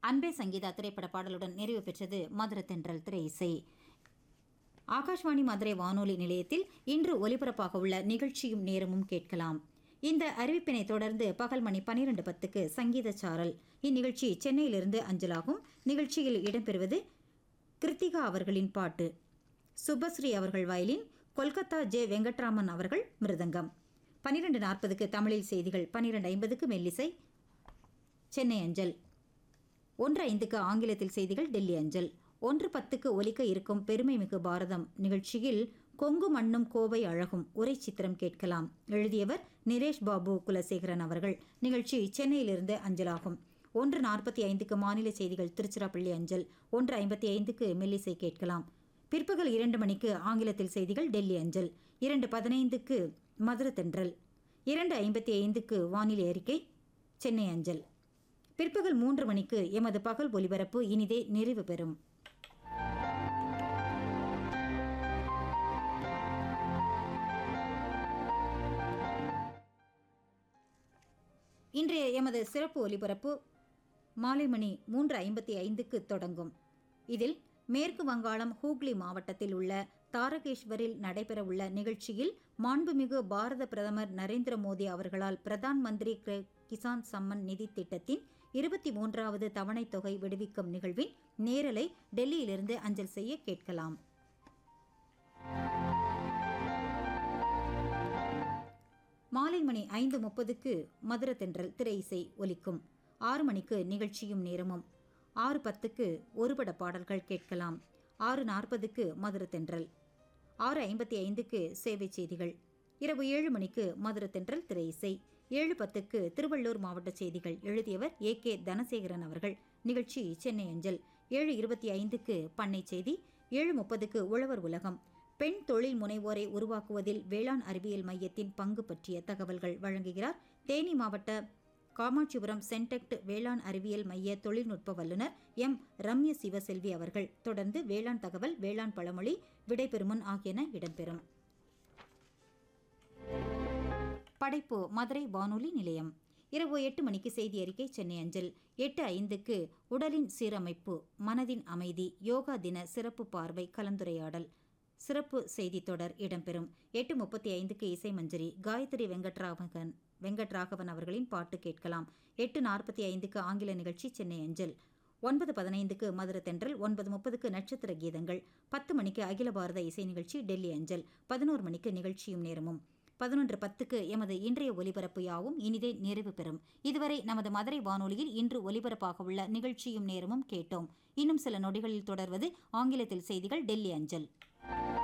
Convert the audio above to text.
அன்பே சங்கீதா திரைப்பட பாடலுடன் நிறைவு பெற்றது மதுர தென்றல் திரை இசை ஆகாஷ்வாணி மதுரை வானொலி நிலையத்தில் இன்று ஒலிபரப்பாக உள்ள நிகழ்ச்சியும் நேரமும் கேட்கலாம் இந்த அறிவிப்பினை தொடர்ந்து பகல் மணி பனிரெண்டு பத்துக்கு சங்கீத சாரல் இந்நிகழ்ச்சி சென்னையிலிருந்து அஞ்சலாகும் நிகழ்ச்சியில் இடம்பெறுவது கிருத்திகா அவர்களின் பாட்டு சுபஸ்ரீ அவர்கள் வயலின் கொல்கத்தா ஜே வெங்கட்ராமன் அவர்கள் மிருதங்கம் பனிரெண்டு நாற்பதுக்கு தமிழில் செய்திகள் பனிரெண்டு ஐம்பதுக்கு மெல்லிசை சென்னை அஞ்சல் ஒன்று ஐந்துக்கு ஆங்கிலத்தில் செய்திகள் டெல்லி அஞ்சல் ஒன்று பத்துக்கு ஒலிக்க இருக்கும் பெருமைமிகு பாரதம் நிகழ்ச்சியில் கொங்கு மண்ணும் கோவை அழகும் உரை சித்திரம் கேட்கலாம் எழுதியவர் நிரேஷ் பாபு குலசேகரன் அவர்கள் நிகழ்ச்சி சென்னையிலிருந்து அஞ்சலாகும் ஒன்று நாற்பத்தி ஐந்துக்கு மாநில செய்திகள் திருச்சிராப்பள்ளி அஞ்சல் ஒன்று ஐம்பத்தி ஐந்துக்கு மெல்லிசை கேட்கலாம் பிற்பகல் இரண்டு மணிக்கு ஆங்கிலத்தில் செய்திகள் டெல்லி அஞ்சல் இரண்டு பதினைந்துக்கு மதுர தென்றல் இரண்டு ஐம்பத்தி ஐந்துக்கு வானிலை அறிக்கை சென்னை அஞ்சல் பிற்பகல் மூன்று மணிக்கு எமது பகல் ஒலிபரப்பு இனிதே நிறைவு பெறும் இன்றைய எமது சிறப்பு ஒலிபரப்பு மாலை மணி மூன்று ஐம்பத்தி ஐந்துக்கு தொடங்கும் இதில் மேற்கு வங்காளம் ஹூக்ளி மாவட்டத்தில் உள்ள தாரகேஸ்வரில் நடைபெறவுள்ள நிகழ்ச்சியில் மாண்புமிகு பாரத பிரதமர் நரேந்திர மோடி அவர்களால் பிரதான் மந்திரி கிர- கிசான் சம்மன் நிதி திட்டத்தின் இருபத்தி மூன்றாவது தவணைத் தொகை விடுவிக்கும் நிகழ்வின் நேரலை டெல்லியிலிருந்து அஞ்சல் செய்ய கேட்கலாம் மாலை மணி ஐந்து முப்பதுக்கு மதுர தென்றல் திரை இசை ஒலிக்கும் ஆறு மணிக்கு நிகழ்ச்சியும் நேரமும் ஆறு பத்துக்கு ஒருபட பாடல்கள் கேட்கலாம் ஆறு நாற்பதுக்கு மதுர தென்றல் ஆறு ஐம்பத்தி ஐந்துக்கு சேவை செய்திகள் இரவு ஏழு மணிக்கு மதுர தென்றல் திரை இசை ஏழு பத்துக்கு திருவள்ளூர் மாவட்ட செய்திகள் எழுதியவர் ஏ கே தனசேகரன் அவர்கள் நிகழ்ச்சி சென்னை அஞ்சல் ஏழு இருபத்தி ஐந்துக்கு பண்ணை செய்தி ஏழு முப்பதுக்கு உழவர் உலகம் பெண் தொழில் முனைவோரை உருவாக்குவதில் வேளாண் அறிவியல் மையத்தின் பங்கு பற்றிய தகவல்கள் வழங்குகிறார் தேனி மாவட்ட காமாட்சிபுரம் சென்டெக்ட் வேளாண் அறிவியல் மைய தொழில்நுட்ப வல்லுநர் எம் ரம்ய சிவசெல்வி அவர்கள் தொடர்ந்து வேளாண் தகவல் வேளாண் பழமொழி விடைபெறுமுன் ஆகியன இடம்பெறும் படைப்பு மதுரை வானொலி நிலையம் இரவு எட்டு மணிக்கு செய்தி அறிக்கை சென்னை அஞ்சல் எட்டு ஐந்துக்கு உடலின் சீரமைப்பு மனதின் அமைதி யோகா தின சிறப்பு பார்வை கலந்துரையாடல் சிறப்பு செய்தி தொடர் இடம்பெறும் எட்டு முப்பத்தி ஐந்துக்கு இசை மஞ்சரி காயத்ரி வெங்கட்ராமகன் வெங்கட்ராகவன் அவர்களின் பாட்டு கேட்கலாம் எட்டு நாற்பத்தி ஐந்துக்கு ஆங்கில நிகழ்ச்சி சென்னை அஞ்சல் ஒன்பது பதினைந்துக்கு மதுர தென்றல் ஒன்பது முப்பதுக்கு நட்சத்திர கீதங்கள் பத்து மணிக்கு அகில பாரத இசை நிகழ்ச்சி டெல்லி அஞ்சல் பதினோரு மணிக்கு நிகழ்ச்சியும் நேரமும் பதினொன்று பத்துக்கு எமது இன்றைய ஒலிபரப்பு யாவும் இனிதே நிறைவு பெறும் இதுவரை நமது மதுரை வானொலியில் இன்று ஒலிபரப்பாக உள்ள நிகழ்ச்சியும் நேரமும் கேட்டோம் இன்னும் சில நொடிகளில் தொடர்வது ஆங்கிலத்தில் செய்திகள் டெல்லி அஞ்சல்